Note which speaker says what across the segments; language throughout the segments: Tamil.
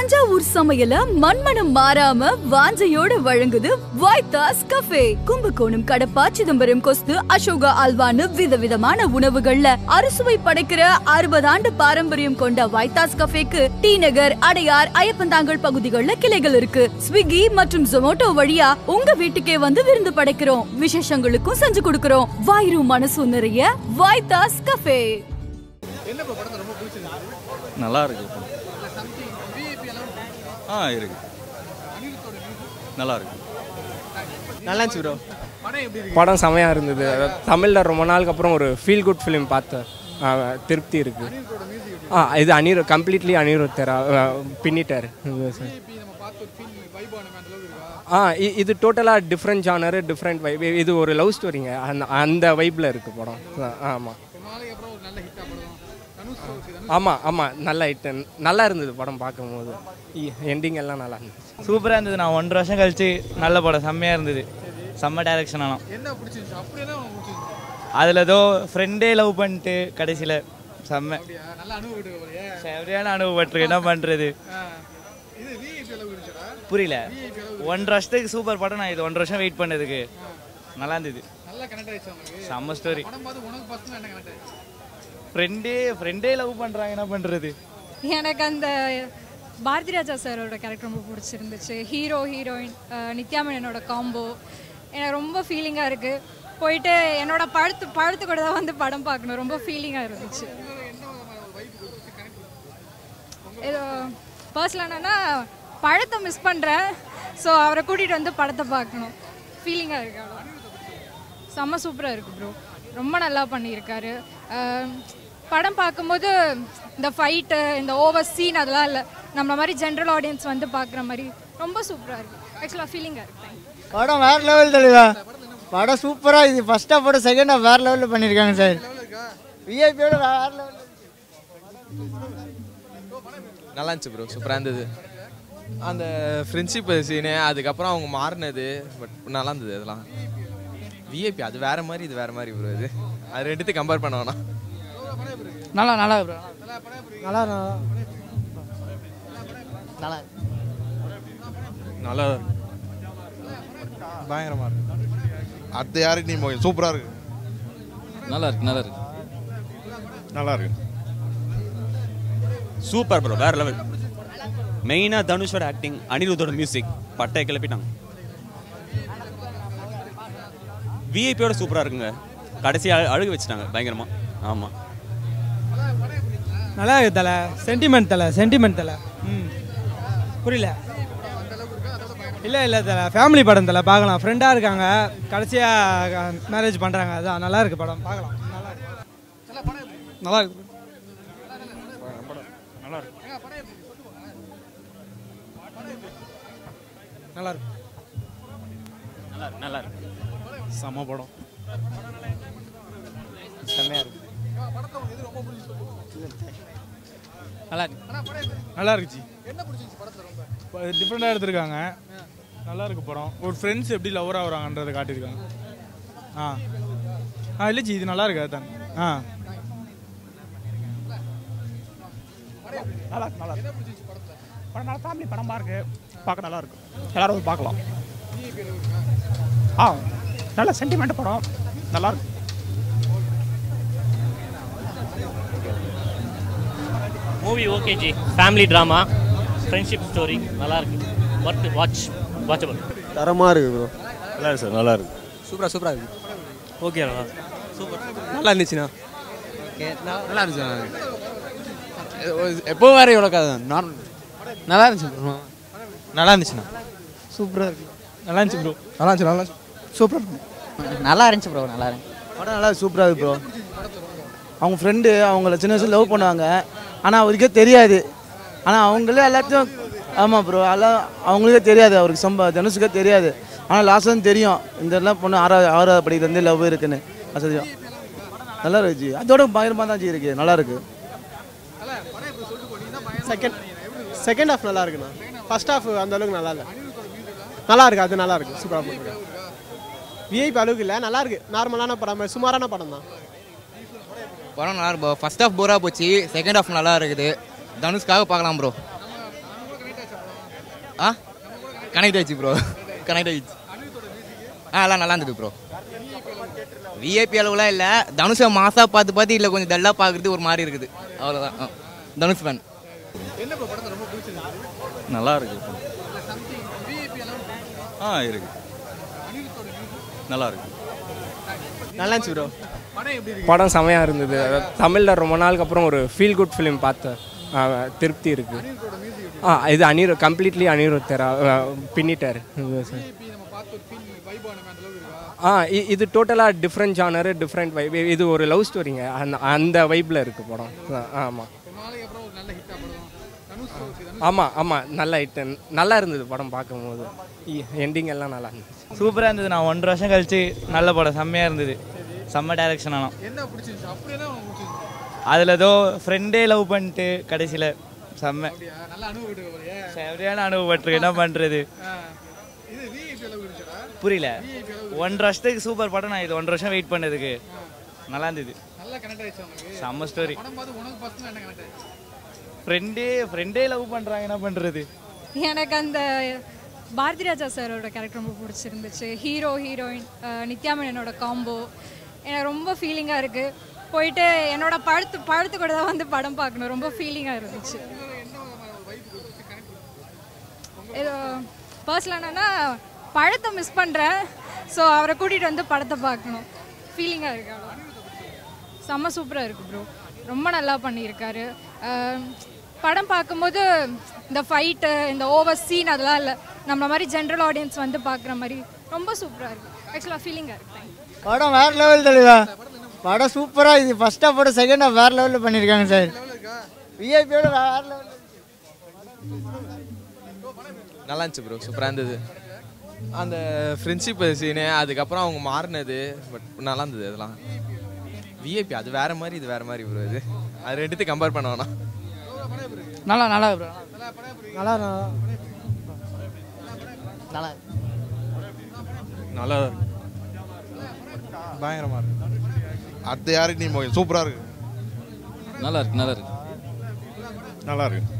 Speaker 1: தஞ்சாவூர் சமையல மண்மனம் மாறாம வாஞ்சையோட வழங்குது வைத்தாஸ் கஃபே கும்பகோணம் கடப்பா சிதம்பரம் கொஸ்து அசோகா அல்வான்னு விதவிதமான உணவுகள்ல அறுசுவை படைக்கிற அறுபது ஆண்டு பாரம்பரியம் கொண்ட வைத்தாஸ் கஃபேக்கு டி நகர் அடையார் ஐயப்பந்தாங்கல் பகுதிகளில் கிளைகள் இருக்கு ஸ்விக்கி மற்றும் ஜொமோட்டோ வழியா உங்க வீட்டுக்கே வந்து விருந்து படைக்கிறோம் விசேஷங்களுக்கும் செஞ்சு கொடுக்கிறோம் வாயிரும் மனசும் நிறைய வைத்தாஸ் கஃபே
Speaker 2: நல்லா இருக்கு இப்போ. ஆ இருக்கு நல்லா இருக்கு
Speaker 3: நல்லா இருந்துச்சு ப்ரோ படம் செமையாக இருந்தது தமிழில் ரொம்ப நாளுக்கு அப்புறம் ஒரு ஃபீல் குட் ஃபிலிம் பார்த்தேன் ஆ, திருப்தி இருக்கு ஆ இது அனிரு கம்ப்ளீட்லி அனிருத் தெரா பின்னிட்டார் ஆ இ- இது டோட்டலாக டிஃப்ரெண்ட் ஜானர் டிஃப்ரெண்ட் வைப் இது ஒரு லவ் ஸ்டோரிங்க அந்த அந்த வைப்பில் இருக்குது படம் ஆமாம் ஆமாம் ஆமாம் நல்லா ஹிட் நல்லா இருந்தது படம் பார்க்கும்போது எண்டிங் எல்லாம் நல்லா இருந்துச்சு
Speaker 4: சூப்பராக இருந்தது நான் ஒன்றரை வருஷம் கழிச்சு நல்ல படம் செம்மையாக இருந்தது செம்ம டைரக்ஷன் ஆனால் அதில் ஏதோ ஃப்ரெண்டே லவ் பண்ணிட்டு கடைசியில் செம்ம சரியான அனுபவப்பட்டிருக்கு என்ன பண்ணுறது புரியல ஒன்றரை வருஷத்துக்கு சூப்பர் படம் நான் இது ஒன்றரை வருஷம் வெயிட் பண்ணதுக்கு நல்லா இருந்தது செம்ம ஸ்டோரி ஃப்ரெண்டே ஃப்ரெண்டே லவ் பண்ணுறாங்க என்ன பண்ணுறது
Speaker 5: எனக்கு அந்த பாரதி ராஜா சாரோட கேரக்டர் ரொம்ப பிடிச்சிருந்துச்சு ஹீரோ ஹீரோயின் நித்யா மேனனோட காம்போ எனக்கு ரொம்ப ஃபீலிங்காக இருக்குது போயிட்டு என்னோட பழுத்து பழுத்து கூட தான் வந்து படம் பார்க்கணும் ரொம்ப ஃபீலிங்காக இருந்துச்சு இது பர்சனல் என்னன்னா பழத்தை மிஸ் பண்ணுறேன் ஸோ அவரை கூட்டிகிட்டு வந்து படத்தை பார்க்கணும் ஃபீலிங்காக இருக்கு அவ்வளோ செம்ம சூப்பராக இருக்குது ப்ரோ ரொம்ப நல்லா பண்ணியிருக்காரு அஹ், படம் பார்க்கும்போது இந்த ஃபைட்டு இந்த ஓவர் சீன் அதெல்லாம் இல்லை நம்மள மாதிரி ஜென்ரல் ஆடியன்ஸ் வந்து பார்க்குற மாதிரி ரொம்ப சூப்பராக இருக்குது ஆக்சுவலாக ஃபீலிங்காக இருக்கு
Speaker 6: படம் வேற லெவல் தெளிவா படம் சூப்பரா இது ஃபர்ஸ்ட் ஹாஃப் படம் செகண்ட் ஹாஃப் வேற லெவலில் பண்ணியிருக்காங்க சார் விஐபியோட வேற லெவல்
Speaker 7: நல்லா இருந்துச்சு ப்ரோ சூப்பராக இருந்தது அந்த ஃப்ரெண்ட்ஷிப் சீனு அதுக்கப்புறம் அவங்க மாறினது பட் நல்லா இருந்தது அதெல்லாம் விஐபி அது வேற மாதிரி இது வேற மாதிரி ப்ரோ இது அது ரெண்டுத்தையும் கம்பேர் பண்ண வேணாம்
Speaker 4: நல்லா நல்லா ப்ரோ
Speaker 6: நல்லா நல்லா
Speaker 4: நல்லா
Speaker 2: நல்லா இருக்கு
Speaker 8: பயங்கரமா இருக்கு அடுத்த யாருக்கு நீ சூப்பரா இருக்கு
Speaker 2: நல்லா இருக்கு நல்லா இருக்கு
Speaker 8: நல்லா இருக்கு
Speaker 9: சூப்பர் ப்ரோ வேற லெவல் மெயினாக தனுஷோட ஆக்டிங் அனிருத்தோட மியூசிக் பட்டையை கிளப்பிட்டாங்க விஐபியோட சூப்பராக இருக்குங்க கடைசி அழு- அழுக வச்சுட்டாங்க பயங்கரமா ஆமாம்
Speaker 3: நல்லா இருக்கு தலை சென்டிமெண்ட் தலை சென்டிமெண்ட் தலை ம் புரியல இல்லை இல்லை தலை ஃபேமிலி படம் தலை பார்க்கலாம் ஃப்ரெண்டாக இருக்காங்க கடைசியாக மேரேஜ் பண்ணுறாங்க அதான் நல்லா இருக்கு படம் பார்க்கலாம் நல்லா இருக்கு நல்லா இருக்கு நல்லா இருக்கு
Speaker 9: நல்லா இருக்கு நல்லா இருக்கு
Speaker 2: செம படம்
Speaker 3: செம்மையாக இருக்கு நல்லா இருக்கு நல்லா இருக்குச்சு டிஃப்ரெண்டாக எடுத்திருக்காங்க நல்லா இருக்கு படம் ஒரு ஃப்ரெண்ட்ஸ் எப்படி லவர் ஆகுறாங்கன்றதை காட்டியிருக்காங்க ஆ ஆ இல்லை ஜி இது நல்லா இருக்கு அதுதான் ஆ
Speaker 10: நல்லா இருக்கு நல்லா இருக்கு படம் நல்லா ஃபேமிலி படமா இருக்கு பார்க்க நல்லா இருக்கு எல்லாரும் வந்து பார்க்கலாம் ஆ நல்ல சென்டிமெண்ட் படம் நல்லா இருக்கு
Speaker 11: movie okay ji family drama friendship story நல்லா இருக்கு ஒர்த் வாட்ச் வாட்சபிள்
Speaker 8: தரமா இருக்கு ப்ரோ
Speaker 2: நல்லா இருக்கு சார் நல்லா இருக்கு
Speaker 3: சூப்பராக சூப்பராக இருக்கு
Speaker 11: ஓகே
Speaker 3: நல்லா இருந்துச்சுண்ணா
Speaker 6: நல்லா இருந்துச்சு எப்போ வேற எவ்வளோ கதை நார்மல் நல்லா இருந்துச்சு bro. நல்லா இருந்துச்சுண்ணா
Speaker 3: சூப்பராக இருக்கு நல்லா இருந்துச்சு ப்ரோ
Speaker 8: நல்லா இருந்துச்சு நல்லா சூப்பரா
Speaker 6: நல்லா இருந்துச்சு ப்ரோ நல்லா இருந்துச்சு
Speaker 8: படம் நல்லா சூப்பரா இருக்கு ப்ரோ அவங்க ஃப்ரெண்டு அவங்கள சின்ன வயசுல லவ் பண்ணுவாங்க ஆனால் அவருக்கே தெரியாது ஆனால் அவங்களே எல்லாத்தையும் ஆமாம் ப்ரோ எல்லாம் அவங்களுக்கே தெரியாது அவருக்கு சம்ப தனுஷுக்கே தெரியாது ஆனால் லாஸ்ட் தான் தெரியும் இந்த எல்லாம் பொண்ணு ஆறாவது ஆறாவது படிக்கிறது லவ் இருக்குன்னு அசதியம் நல்லா இருக்கு ஜி அதோட பயங்கரமாக தான் ஜி இருக்கு நல்லா இருக்கு
Speaker 3: செகண்ட் செகண்ட் ஹாஃப் நல்லா இருக்குண்ணா ஃபர்ஸ்ட் ஹாஃப் அந்த அளவுக்கு நல்லா இல்லை நல்லா இருக்கு அது நல்லா இருக்கு சூப்பராக போட்டுருக்கேன் விஐபி அளவுக்கு இல்லை நல்லா இருக்கு நார்மலான படம் சுமாரான படம் தான்
Speaker 6: படம் நல்லா இருக்கு ஃபர்ஸ்ட் ஹாஃப் போரா போச்சு செகண்ட் ஹாஃப் நல்லா இருக்குது தனுஷ்காக பார்க்கலாம் ப்ரோ
Speaker 12: ஆ கனெக்ட் ஆயிடுச்சு ப்ரோ கனெக்ட் ஆயிடுச்சு ஆ எல்லாம் நல்லா இருந்தது ப்ரோ விஐபி அளவுலாம் இல்லை தனுஷை மாசா பார்த்து பார்த்து இல்லை கொஞ்சம் டல்லாக பார்க்குறது ஒரு மாதிரி இருக்குது அவ்வளோதான் ஆ. தனுஷ் ஃபேன்
Speaker 2: நல்லா இருக்கு ஆ இருக்கு நல்லா இருக்கு
Speaker 13: நல்லா இருந்துச்சு ப்ரோ
Speaker 14: படம் செமையாக இருந்தது தமிழில் ரொம்ப நாளுக்கு அப்புறம் ஒரு ஃபீல் குட் ஃபிலிம் பார்த்தேன் ஆ, திருப்தி இருக்கு ஆ இது அனிரு கம்ப்ளீட்லி அனிருத் தெரா பின்னிட்டார் ஆ இ- இது டோட்டலாக டிஃப்ரெண்ட் ஜானர் டிஃப்ரெண்ட் வைப் இது ஒரு லவ் ஸ்டோரிங்க அந்த அந்த வைப்பில் இருக்குது படம் ஆமாம் ஆமாம் ஆமாம் நல்லா ஹிட் நல்லா இருந்தது படம் பார்க்கும்போது எண்டிங் எல்லாம் நல்லா இருந்துச்சு
Speaker 4: சூப்பராக இருந்தது நான் ஒன்றரை வருஷம் கழிச்சு நல்ல படம் செம்மையாக இருந்தது செம்ம டைரக்ஷன் ஆனால்
Speaker 15: என்ன பிடிச்சிருந்துச்சு அப்படி என்ன உங்களுக்கு பிடிச்சிருந்துச்சு
Speaker 4: அதில் ஏதோ ஃப்ரெண்டே லவ் பண்ணிட்டு கடைசியில் செம்ம
Speaker 15: நல்லா அனுபவிட்டு போறியே
Speaker 4: சரியான அனுபவப்பட்டிருக்கு என்ன பண்ணுறது
Speaker 15: இது விஐபி அளவு இருந்துச்சா
Speaker 4: புரியல ஒன்றரை வருஷத்துக்கு சூப்பர் படம் நான் இது ஒன்றரை வருஷம் வெயிட் பண்ணதுக்கு நல்லா இருந்தது
Speaker 15: நல்லா கனெக்ட் ஆயிடுச்சு உங்களுக்கு
Speaker 4: செம்ம story.
Speaker 15: படம் பார்த்து உனக்கு பர்சனல் என்ன கனெக்ட் ஆயிடுச்சு
Speaker 4: ஃப்ரெண்டே ஃப்ரெண்டே லவ் பண்ணுறாங்க என்ன பண்ணுறது
Speaker 5: எனக்கு அந்த பாரதி ராஜா சாரோட கேரக்டர் ரொம்ப பிடிச்சிருந்துச்சு ஹீரோ ஹீரோயின் நித்யா மேனனோட காம்போ எனக்கு ரொம்ப ஃபீலிங்காக இருக்குது போயிட்டு என்னோட பழுத்து பழுத்து கூட தான் வந்து படம் பார்க்கணும் ரொம்ப ஃபீலிங்காக இருந்துச்சு இது பர்சனல் என்னன்னா பழத்தை மிஸ் பண்ணுறேன் ஸோ அவரை கூட்டிகிட்டு வந்து படத்தை பார்க்கணும் ஃபீலிங்காக இருக்கு அவ்வளோ செம்ம சூப்பராக இருக்குது ப்ரோ ரொம்ப நல்லா பண்ணியிருக்காரு அஹ், படம் பார்க்கும்போது இந்த ஃபைட்டு இந்த ஓவர் சீன் அதெல்லாம் இல்லை நம்மள மாதிரி ஜென்ரல் ஆடியன்ஸ் வந்து பார்க்குற மாதிரி ரொம்ப சூப்பராக இருக்குது ஆக்சுவலாக ஃபீலிங்காக இருக்கு தேங்க்யூ
Speaker 16: படம் வேற லெவல் தெளிவா படம் சூப்பரா இது ஃபர்ஸ்ட் ஹாஃப் போட செகண்ட் ஹாஃப் வேற லெவலில் பண்ணியிருக்காங்க சார் விஐபியோட வேற லெவல்
Speaker 7: நல்லா இருந்துச்சு ப்ரோ சூப்பராக இருந்தது அந்த ஃப்ரெண்ட்ஷிப் சீனு அதுக்கப்புறம் அவங்க மாறினது பட் நல்லா இருந்தது அதெல்லாம் விஐபி அது வேற மாதிரி இது வேற மாதிரி ப்ரோ இது அது ரெண்டுத்தையும் கம்பேர் பண்ண வேணாம்
Speaker 16: நல்லா நல்லா ப்ரோ
Speaker 8: நல்லா
Speaker 16: நல்லா
Speaker 2: நல்லா இருக்கு பயங்கரமா இருக்கு
Speaker 17: அடுத்த யாருக்கு நீ சூப்பராக இருக்கு
Speaker 2: நல்லா இருக்கு நல்லா இருக்கு
Speaker 9: நல்லா இருக்கு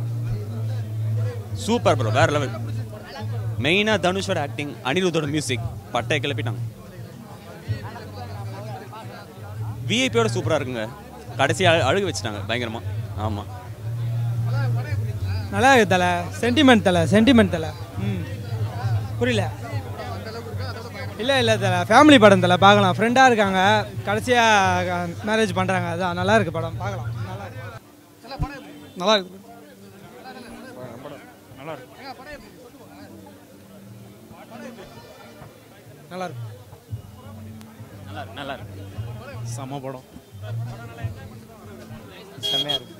Speaker 9: சூப்பர் ப்ரோ வேற லெவல் மெயினாக தனுஷோட ஆக்டிங் அனிருத்தோட மியூசிக் பட்டையை கிளப்பிட்டாங்க விஐபியோட சூப்பராக இருக்குங்க கடைசி அழு- அழுக வச்சுட்டாங்க பயங்கரமா ஆமாம்
Speaker 3: நல்லா இருக்கு தலை சென்டிமெண்ட் தலை சென்டிமெண்ட் தலை ம் புரியல இல்லை இல்லை தலை ஃபேமிலி படம் தலை பார்க்கலாம் ஃப்ரெண்டாக இருக்காங்க கடைசியாக மேரேஜ் பண்ணுறாங்க அதான் நல்லா இருக்கு படம் பார்க்கலாம் நல்லா இருக்கு
Speaker 15: நல்லா இருக்கு
Speaker 2: நல்லா இருக்கு
Speaker 3: நல்லா இருக்கு
Speaker 2: நல்லா இருக்கு நல்லா இருக்கு செம்ம படம்
Speaker 3: செம்மையாக இருக்கு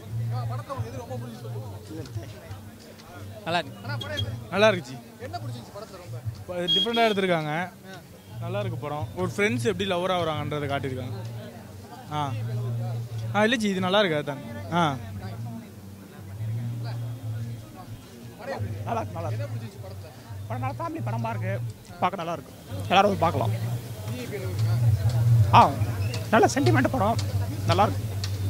Speaker 15: நல்லா இருக்கு
Speaker 18: நல்லா இருக்குச்சு
Speaker 15: என்ன பிடிச்சிருந்துச்சு படத்துல ரொம்ப
Speaker 18: டிஃப்ரெண்டாக எடுத்திருக்காங்க நல்லா இருக்கு படம் ஒரு ஃப்ரெண்ட்ஸ் எப்படி லவர் ஆகுறாங்கன்றதை காட்டியிருக்காங்க ஆ ஆ இல்லைச்சி இது நல்லா இருக்கு அதுதான் ஆ
Speaker 10: நல்லா இருக்கு நல்லா இருக்கு படம் நல்லா ஃபேமிலி படமா இருக்கு பார்க்க நல்லா இருக்கு எல்லாரும் போய் பார்க்கலாம் ஆ நல்ல சென்டிமெண்ட் படம் நல்லா இருக்கு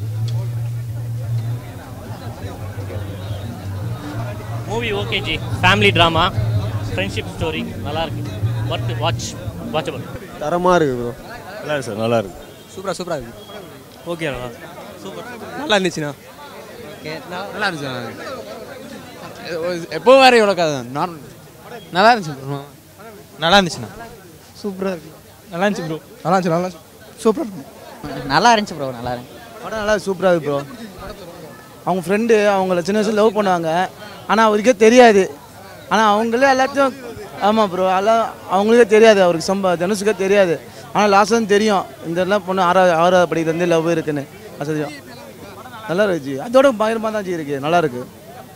Speaker 11: movie okay ji family drama friendship story நல்லா இருக்கு ஒர்த் வாட்ச் வாட்சபிள்
Speaker 2: தரமாக இருக்கு ப்ரோ நல்லா இருக்கு சார் நல்லா இருக்கு
Speaker 6: சூப்பராக சூப்பராக இருக்கு
Speaker 11: ஓகே சூப்பர்
Speaker 6: நல்லா இருந்துச்சுண்ணா நல்லா இருந்துச்சு எப்போ வேற எவ்வளோ கதை நார்மல் நல்லா இருந்துச்சு bro. நல்லா இருந்துச்சுண்ணா
Speaker 16: சூப்பராக இருக்கு
Speaker 18: நல்லா இருந்துச்சு ப்ரோ
Speaker 8: நல்லா இருந்துச்சு நல்லா சூப்பராக
Speaker 16: நல்லா இருந்துச்சு ப்ரோ நல்லா இருந்துச்சு
Speaker 8: படம் நல்லா சூப்பராக இருக்கு ப்ரோ அவங்க ஃப்ரெண்டு அவங்கள சின்ன வயசுல லவ் பண்ணுவாங்க ஆனால் அவருக்கே தெரியாது ஆனால் அவங்களே எல்லாத்தையும் ஆமாம் ப்ரோ எல்லாம் அவங்களுக்கே தெரியாது அவருக்கு சம்ப தனுஷுக்கே தெரியாது ஆனால் லாஸ்ட் தான் தெரியும் இந்த எல்லாம் பொண்ணு ஆறாவது ஆறாவது படிக்கிறது லவ் இருக்குன்னு அது தெரியும் நல்லா இருக்கு ஜி அதோட பயங்கரமாக தான் ஜி இருக்கு நல்லா இருக்கு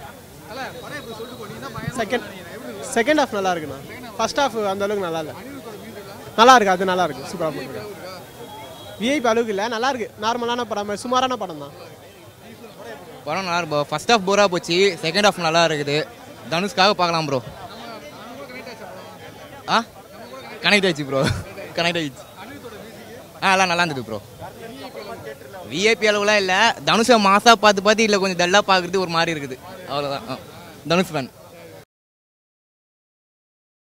Speaker 19: செகண்ட் செகண்ட் ஹாஃப் நல்லா இருக்குண்ணா ஃபர்ஸ்ட் ஹாஃப் அந்த அளவுக்கு நல்லா இல்லை நல்லா இருக்கு அது நல்லா இருக்கு சூப்பராக போட்டுருக்கேன் விஐபி அளவுக்கு இல்லை நல்லா இருக்கு நார்மலான படம் சுமாரான படம் தான்
Speaker 12: படம் நல்லா இருக்கு ஃபர்ஸ்ட் ஹாஃப் போராக போச்சு செகண்ட் ஹாஃப் நல்லா இருக்குது தனுஷ்காக பார்க்கலாம் ப்ரோ ஆ கனெக்ட் ஆயிடுச்சு ப்ரோ கனெக்ட் ஆயிடுச்சு ஆ எல்லாம் நல்லா இருந்தது ப்ரோ விஐபி அளவுலாம் இல்லை தனுஷை மாசா பார்த்து பார்த்து இல்லை கொஞ்சம் டல்லாக பார்க்குறது ஒரு மாதிரி இருக்குது அவ்வளோதான் ஆ. தனுஷ் ஃபேன்